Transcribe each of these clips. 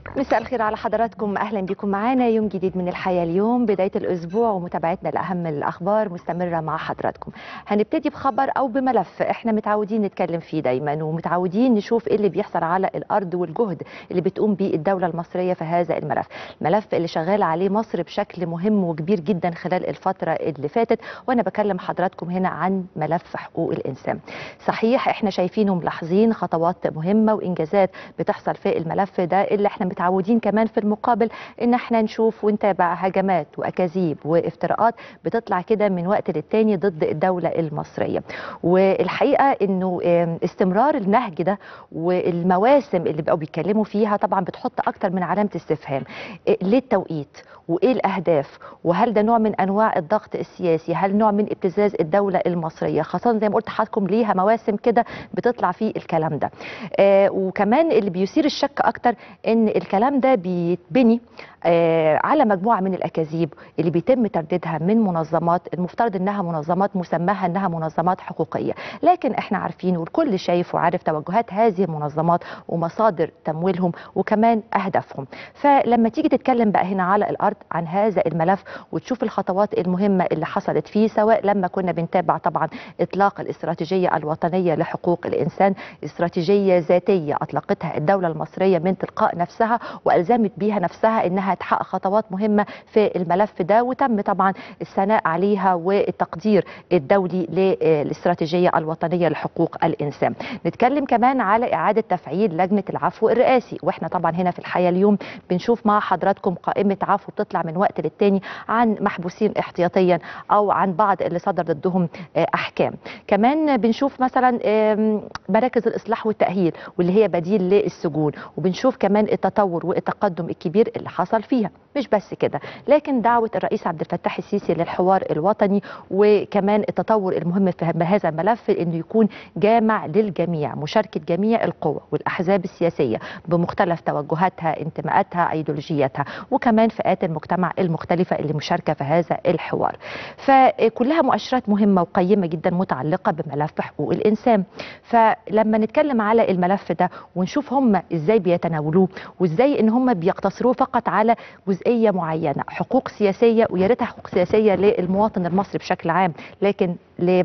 مساء الخير على حضراتكم اهلا بكم معانا يوم جديد من الحياه اليوم بدايه الاسبوع ومتابعتنا لاهم الاخبار مستمره مع حضراتكم هنبتدي بخبر او بملف احنا متعودين نتكلم فيه دايما ومتعودين نشوف ايه اللي بيحصل على الارض والجهد اللي بتقوم بيه الدوله المصريه في هذا الملف الملف اللي شغال عليه مصر بشكل مهم وكبير جدا خلال الفتره اللي فاتت وانا بكلم حضراتكم هنا عن ملف حقوق الانسان صحيح احنا شايفين وملاحظين خطوات مهمه وانجازات بتحصل في الملف ده اللي احنا متعودين كمان في المقابل ان احنا نشوف ونتابع هجمات واكاذيب وافتراءات بتطلع كده من وقت للتاني ضد الدوله المصريه والحقيقه انه استمرار النهج ده والمواسم اللي بقوا بيتكلموا فيها طبعا بتحط اكتر من علامه استفهام ليه التوقيت وايه الاهداف وهل ده نوع من انواع الضغط السياسي هل نوع من ابتزاز الدوله المصريه خاصه زي ما قلت لحضراتكم ليها مواسم كده بتطلع فيه الكلام ده آه وكمان اللي بيثير الشك اكتر ان الكلام ده بيتبني آه على مجموعه من الاكاذيب اللي بيتم ترديدها من منظمات المفترض انها منظمات مسماها انها منظمات حقوقيه لكن احنا عارفين والكل شايف وعارف توجهات هذه المنظمات ومصادر تمويلهم وكمان اهدافهم فلما تيجي تتكلم بقى هنا على الارض عن هذا الملف وتشوف الخطوات المهمه اللي حصلت فيه سواء لما كنا بنتابع طبعا اطلاق الاستراتيجيه الوطنيه لحقوق الانسان استراتيجيه ذاتيه اطلقتها الدوله المصريه من تلقاء نفسها والزمت بيها نفسها انها تحقق خطوات مهمه في الملف ده وتم طبعا الثناء عليها والتقدير الدولي للاستراتيجيه الوطنيه لحقوق الانسان نتكلم كمان على اعاده تفعيل لجنه العفو الرئاسي واحنا طبعا هنا في الحياه اليوم بنشوف مع حضراتكم قائمه عفو بتطلع من وقت للتاني عن محبوسين احتياطيا او عن بعض اللي صدر ضدهم احكام كمان بنشوف مثلا مراكز الاصلاح والتاهيل واللي هي بديل للسجون وبنشوف كمان التطور والتقدم الكبير اللي حصل فيها مش بس كده لكن دعوه الرئيس عبد الفتاح السيسي للحوار الوطني وكمان التطور المهم في هذا الملف انه يكون جامع للجميع مشاركه جميع القوى والاحزاب السياسيه بمختلف توجهاتها انتماءاتها ايديولوجياتها وكمان فئات المجتمع المختلفه اللي مشاركه في هذا الحوار فكلها مؤشرات مهمه وقيمه جدا متعلقه بملف حقوق الانسان فلما نتكلم على الملف ده ونشوف هم ازاي بيتناولوه وازاي ان هم بيقتصروه فقط على جزئيه معينه حقوق سياسيه ويا ريتها حقوق سياسيه للمواطن المصري بشكل عام لكن ل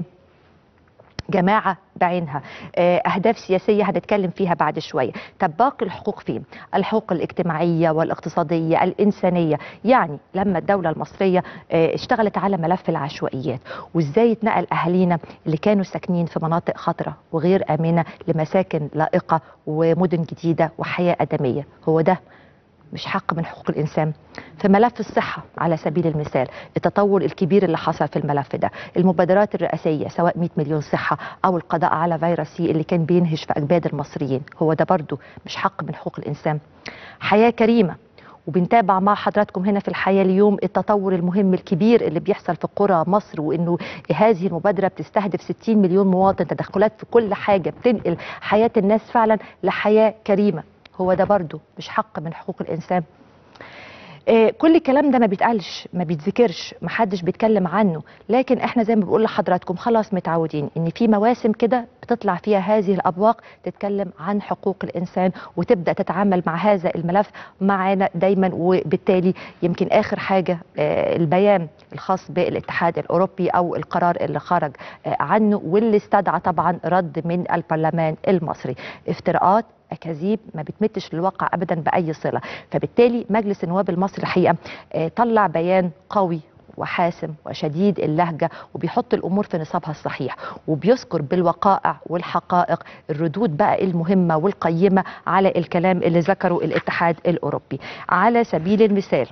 جماعة بعينها أهداف سياسية هنتكلم فيها بعد شوية طب باقي الحقوق فين الحقوق الاجتماعية والاقتصادية الإنسانية يعني لما الدولة المصرية اشتغلت على ملف العشوائيات وإزاي اتنقل أهالينا اللي كانوا ساكنين في مناطق خطرة وغير آمنة لمساكن لائقة ومدن جديدة وحياة أدمية هو ده مش حق من حقوق الانسان في ملف الصحه على سبيل المثال التطور الكبير اللي حصل في الملف ده المبادرات الرئاسيه سواء 100 مليون صحه او القضاء على فيروس سي اللي كان بينهش في اجساد المصريين هو ده برضه مش حق من حقوق الانسان حياه كريمه وبنتابع مع حضراتكم هنا في الحياه اليوم التطور المهم الكبير اللي بيحصل في قرى مصر وانه هذه المبادره بتستهدف 60 مليون مواطن تدخلات في كل حاجه بتنقل حياه الناس فعلا لحياه كريمه هو ده برضه مش حق من حقوق الانسان آه كل الكلام ده ما بيتقالش ما بيتذكرش ما حدش بيتكلم عنه لكن احنا زي ما بقول لحضراتكم خلاص متعودين ان في مواسم كده بتطلع فيها هذه الابواق تتكلم عن حقوق الانسان وتبدا تتعامل مع هذا الملف معانا دايما وبالتالي يمكن اخر حاجه آه البيان الخاص بالاتحاد الاوروبي او القرار اللي خرج آه عنه واللي استدعى طبعا رد من البرلمان المصري افتراءات اكاذيب ما بتمتش للواقع ابدا باي صله فبالتالي مجلس النواب المصري الحقيقه طلع بيان قوي وحاسم وشديد اللهجة وبيحط الأمور في نصابها الصحيح وبيذكر بالوقائع والحقائق الردود بقى المهمة والقيمة على الكلام اللي ذكره الاتحاد الأوروبي على سبيل المثال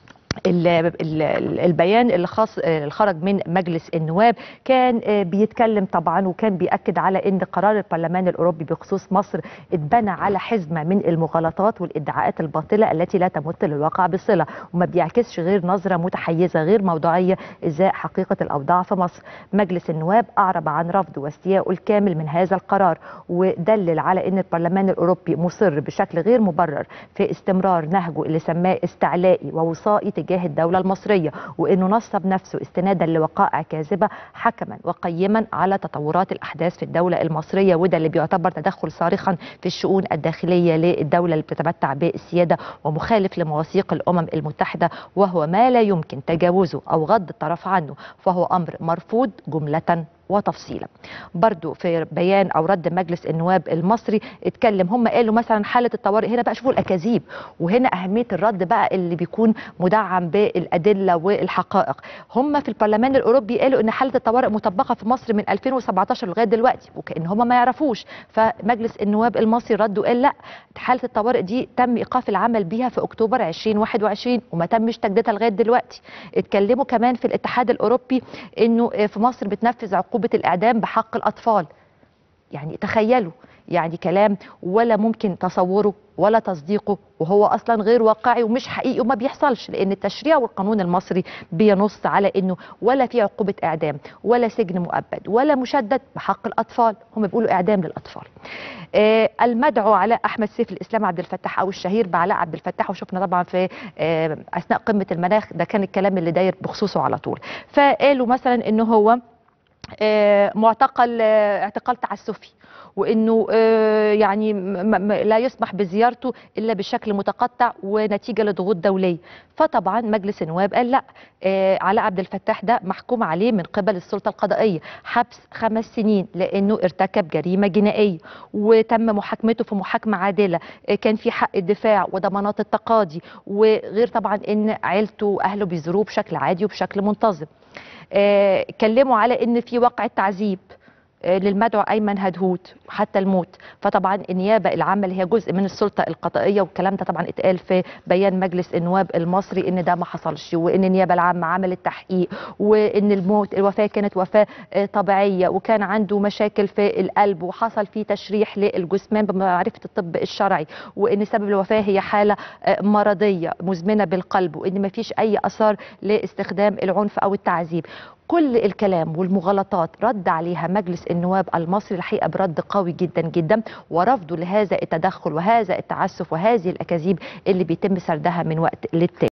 البيان اللي خاص اللي خرج من مجلس النواب كان بيتكلم طبعا وكان بيأكد على ان قرار البرلمان الاوروبي بخصوص مصر اتبنى على حزمه من المغالطات والادعاءات الباطله التي لا تمت للواقع بصله وما بيعكسش غير نظره متحيزه غير موضوعيه ازاء حقيقه الاوضاع في مصر. مجلس النواب اعرب عن رفض واستياءه الكامل من هذا القرار ودلل على ان البرلمان الاوروبي مصر بشكل غير مبرر في استمرار نهجه اللي سماه استعلائي ووصائي تجاه الدوله المصريه وانه نصب نفسه استنادا لوقائع كاذبه حكما وقيما على تطورات الاحداث في الدوله المصريه وده اللي بيعتبر تدخل صارخا في الشؤون الداخليه للدوله اللي بتتمتع بالسياده ومخالف لمواثيق الامم المتحده وهو ما لا يمكن تجاوزه او غض الطرف عنه فهو امر مرفوض جمله وتفصيلا برضو في بيان او رد مجلس النواب المصري اتكلم هم قالوا مثلا حاله الطوارئ هنا بقى شوفوا الاكاذيب وهنا اهميه الرد بقى اللي بيكون مدعم بالادله والحقائق هم في البرلمان الاوروبي قالوا ان حاله الطوارئ مطبقه في مصر من 2017 لغايه دلوقتي وكان هم ما يعرفوش فمجلس النواب المصري رد وقال لا حاله الطوارئ دي تم ايقاف العمل بيها في اكتوبر 2021 وما تمش تجديدها لغايه دلوقتي اتكلموا كمان في الاتحاد الاوروبي انه في مصر بتنفذ عقوبه الاعدام بحق الاطفال يعني تخيلوا يعني كلام ولا ممكن تصوره ولا تصديقه وهو اصلا غير واقعي ومش حقيقي وما بيحصلش لان التشريع والقانون المصري بينص على انه ولا في عقوبه اعدام ولا سجن مؤبد ولا مشدد بحق الاطفال هم بيقولوا اعدام للاطفال آه المدعو علاء احمد سيف الاسلام عبد الفتاح او الشهير بعلاء عبد الفتاح وشفنا طبعا في آه اثناء قمه المناخ ده كان الكلام اللي داير بخصوصه على طول فقالوا مثلا انه هو آه معتقل آه اعتقال تعسفي وانه آه يعني لا يسمح بزيارته الا بشكل متقطع ونتيجه لضغوط دوليه فطبعا مجلس النواب قال لا علاء عبد الفتاح ده محكوم عليه من قبل السلطه القضائيه حبس خمس سنين لانه ارتكب جريمه جنائيه وتم محاكمته في محاكمه عادله كان في حق الدفاع وضمانات التقاضي وغير طبعا ان عيلته واهله بيزوروه بشكل عادي وبشكل منتظم اتكلموا على ان في واقع تعذيب للمدعو ايمن هدهود حتى الموت فطبعا النيابه العامه اللي هي جزء من السلطه القضائيه والكلام ده طبعا اتقال في بيان مجلس النواب المصري ان ده ما حصلش وان النيابه العامه عملت تحقيق وان الموت الوفاه كانت وفاه طبيعيه وكان عنده مشاكل في القلب وحصل فيه تشريح للجثمان بمعرفه الطب الشرعي وان سبب الوفاه هي حاله مرضيه مزمنه بالقلب وان ما فيش اي اثار لاستخدام العنف او التعذيب كل الكلام والمغالطات رد عليها مجلس النواب المصري الحقيقه برد قوي جدا جدا ورفضه لهذا التدخل وهذا التعسف وهذه الاكاذيب اللي بيتم سردها من وقت للتاني